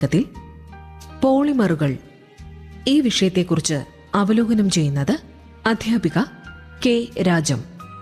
ത്തിൽ പോളിമറുകൾ ഈ വിഷയത്തെക്കുറിച്ച് അവലോകനം ചെയ്യുന്നത് അധ്യാപിക കെ രാജം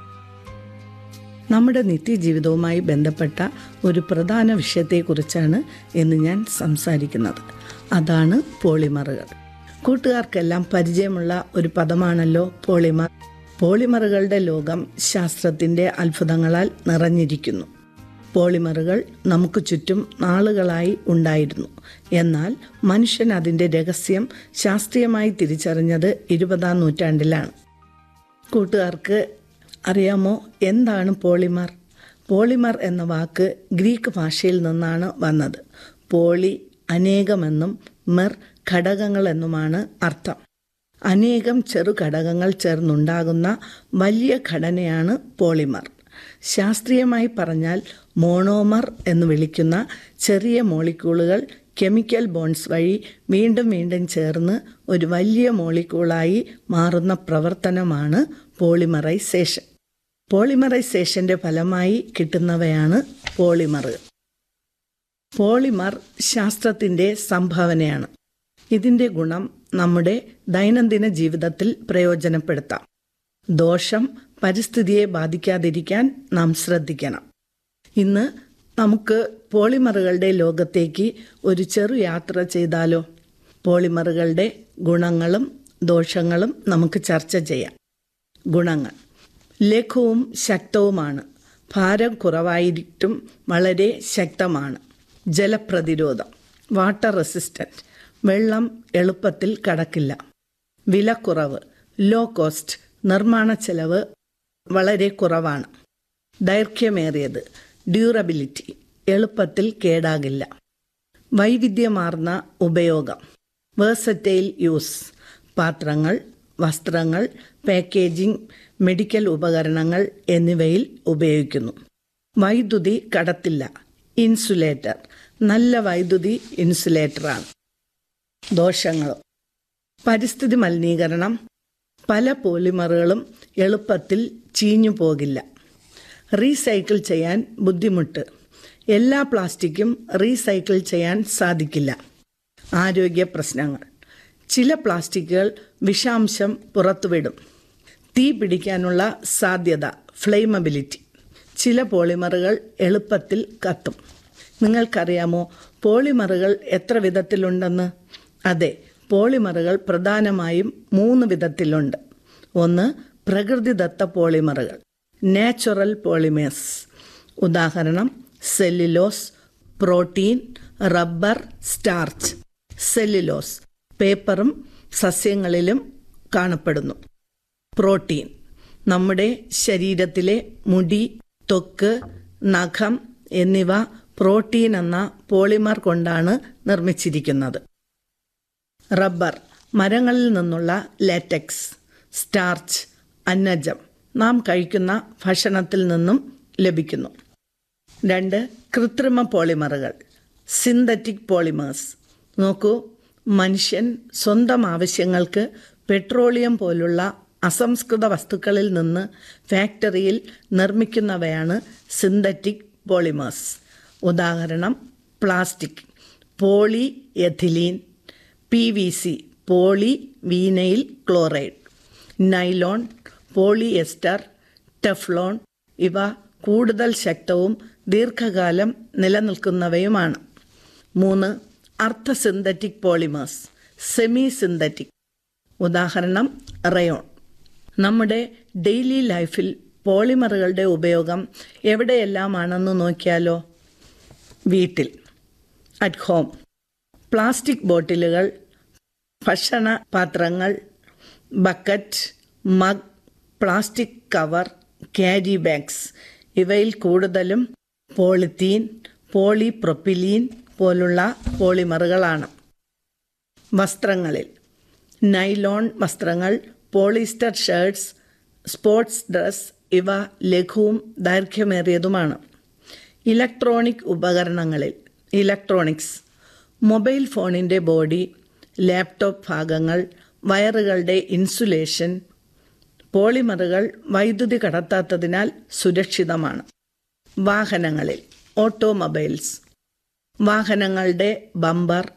നമ്മുടെ നിത്യജീവിതവുമായി ബന്ധപ്പെട്ട ഒരു പ്രധാന വിഷയത്തെക്കുറിച്ചാണ് ഇന്ന് ഞാൻ സംസാരിക്കുന്നത് അതാണ് പോളിമറുകൾ കൂട്ടുകാർക്കെല്ലാം പരിചയമുള്ള ഒരു പദമാണല്ലോ പോളിമർ പോളിമറുകളുടെ ലോകം ശാസ്ത്രത്തിൻ്റെ അത്ഭുതങ്ങളാൽ നിറഞ്ഞിരിക്കുന്നു പോളിമറുകൾ നമുക്ക് ചുറ്റും നാളുകളായി ഉണ്ടായിരുന്നു എന്നാൽ മനുഷ്യൻ അതിൻ്റെ രഹസ്യം ശാസ്ത്രീയമായി തിരിച്ചറിഞ്ഞത് ഇരുപതാം നൂറ്റാണ്ടിലാണ് കൂട്ടുകാർക്ക് അറിയാമോ എന്താണ് പോളിമർ പോളിമർ എന്ന വാക്ക് ഗ്രീക്ക് ഭാഷയിൽ നിന്നാണ് വന്നത് പോളി അനേകമെന്നും മെർ ഘടകങ്ങളെന്നുമാണ് അർത്ഥം അനേകം ചെറു ഘടകങ്ങൾ ചേർന്നുണ്ടാകുന്ന വലിയ ഘടനയാണ് പോളിമർ ശാസ്ത്രീയമായി പറഞ്ഞാൽ മോണോമർ എന്ന് വിളിക്കുന്ന ചെറിയ മോളിക്യൂളുകൾ കെമിക്കൽ ബോൺസ് വഴി വീണ്ടും വീണ്ടും ചേർന്ന് ഒരു വലിയ മോളിക്യൂളായി മാറുന്ന പ്രവർത്തനമാണ് പോളിമറൈസേഷൻ പോളിമറൈസേഷന്റെ ഫലമായി കിട്ടുന്നവയാണ് പോളിമറുകൾ പോളിമർ ശാസ്ത്രത്തിന്റെ സംഭാവനയാണ് ഇതിന്റെ ഗുണം നമ്മുടെ ദൈനംദിന ജീവിതത്തിൽ പ്രയോജനപ്പെടുത്താം ദോഷം പരിസ്ഥിതിയെ ബാധിക്കാതിരിക്കാൻ നാം ശ്രദ്ധിക്കണം ഇന്ന് നമുക്ക് പോളിമറുകളുടെ ലോകത്തേക്ക് ഒരു ചെറു യാത്ര ചെയ്താലോ പോളിമറുകളുടെ ഗുണങ്ങളും ദോഷങ്ങളും നമുക്ക് ചർച്ച ചെയ്യാം ഗുണങ്ങൾ ലഘുവും ശക്തവുമാണ് ഭാരം കുറവായിട്ടും വളരെ ശക്തമാണ് ജലപ്രതിരോധം വാട്ടർ റെസിസ്റ്റന്റ് വെള്ളം എളുപ്പത്തിൽ കടക്കില്ല വിലക്കുറവ് ലോ കോസ്റ്റ് നിർമ്മാണ ചെലവ് വളരെ കുറവാണ് ദൈർഘ്യമേറിയത് ഡ്യൂറബിലിറ്റി എളുപ്പത്തിൽ കേടാകില്ല വൈവിധ്യമാർന്ന ഉപയോഗം വേഴ്സറ്റൈൽ യൂസ് പാത്രങ്ങൾ വസ്ത്രങ്ങൾ പാക്കേജിംഗ് മെഡിക്കൽ ഉപകരണങ്ങൾ എന്നിവയിൽ ഉപയോഗിക്കുന്നു വൈദ്യുതി കടത്തില്ല ഇൻസുലേറ്റർ നല്ല വൈദ്യുതി ഇൻസുലേറ്ററാണ് ദോഷങ്ങൾ പരിസ്ഥിതി മലിനീകരണം പല പോളിമറുകളും എളുപ്പത്തിൽ ചീഞ്ഞു പോകില്ല റീസൈക്കിൾ ചെയ്യാൻ ബുദ്ധിമുട്ട് എല്ലാ പ്ലാസ്റ്റിക്കും റീസൈക്കിൾ ചെയ്യാൻ സാധിക്കില്ല ആരോഗ്യ പ്രശ്നങ്ങൾ ചില പ്ലാസ്റ്റിക്കുകൾ വിഷാംശം പുറത്തുവിടും തീ പിടിക്കാനുള്ള സാധ്യത ഫ്ലെയിമബിലിറ്റി ചില പോളിമറുകൾ എളുപ്പത്തിൽ കത്തും നിങ്ങൾക്കറിയാമോ പോളിമറുകൾ എത്ര വിധത്തിലുണ്ടെന്ന് അതെ പോളിമറുകൾ പ്രധാനമായും മൂന്ന് വിധത്തിലുണ്ട് ഒന്ന് പ്രകൃതിദത്ത പോളിമറുകൾ നാച്ചുറൽ പോളിമേഴ്സ് ഉദാഹരണം cellulose protein rubber starch cellulose പേപ്പറും സസ്യങ്ങളിലും കാണപ്പെടുന്നു പ്രോട്ടീൻ നമ്മുടെ ശരീരത്തിലെ മുടി ത്വക്ക് നഖം എന്നിവ പ്രോട്ടീൻ എന്ന പോളിമർ കൊണ്ടാണ് നിർമ്മിച്ചിരിക്കുന്നത് റബ്ബർ മരങ്ങളിൽ നിന്നുള്ള ലാറ്റക്സ് സ്റ്റാർച്ച് അന്നജം നാം കഴിക്കുന്ന ഭക്ഷണത്തിൽ നിന്നും ലഭിക്കുന്നു രണ്ട് കൃത്രിമ പോളിമറുകൾ സിന്തറ്റിക് പോളിമേഴ്സ് നോക്കൂ മനുഷ്യൻ സ്വന്തം ആവശ്യങ്ങൾക്ക് പെട്രോളിയം പോലുള്ള അസംസ്കൃത വസ്തുക്കളിൽ നിന്ന് ഫാക്ടറിയിൽ നിർമ്മിക്കുന്നവയാണ് സിന്തറ്റിക് പോളിമേഴ്സ് ഉദാഹരണം plastic polyethylene P V C polyvinyl chloride nylon polyester Teflon ഇവ കൂടുതൽ ശക്തവും ദീർഘകാലം നിലനിൽക്കുന്നവയുമാണ് മൂന്ന് അർദ്ധ സിന്തറ്റിക് പോളിമേഴ്സ് സെമി സിന്തറ്റിക് ഉദാഹരണം റയോൺ നമ്മുടെ ഡെയിലി ലൈഫിൽ പോളിമറുകളുടെ ഉപയോഗം എവിടെയെല്ലാമാണെന്ന് നോക്കിയാലോ വീട്ടിൽ അറ്റ് ഹോം പ്ലാസ്റ്റിക് ബോട്ടിലുകൾ ഭക്ഷണ പാത്രങ്ങൾ bucket mug plastic cover carry bags ഇവയിൽ കൂടുതലും പോളിത്തീൻ പോളിപ്രൊപ്പിലീൻ പോലുള്ള പോളിമറുകളാണ് വസ്ത്രങ്ങളിൽ നൈലോൺ വസ്ത്രങ്ങൾ പോളിസ്റ്റർ ഷർട്ട്സ് സ്പോർട്സ് ഡ്രസ് ഇവ ലഘുവും ദൈർഘ്യമേറിയതുമാണ് ഇലക്ട്രോണിക് ഉപകരണങ്ങളിൽ ഇലക്ട്രോണിക്സ് മൊബൈൽ ഫോണിൻ്റെ ബോഡി ലാപ്ടോപ്പ് ഭാഗങ്ങൾ വയറുകളുടെ ഇൻസുലേഷൻ പോളിമറുകൾ വൈദ്യുതി കടത്താത്തതിനാൽ സുരക്ഷിതമാണ് വാഹനങ്ങളിൽ ഓട്ടോമൊബൈൽസ് വാഹനങ്ങളുടെ ബമ്പർ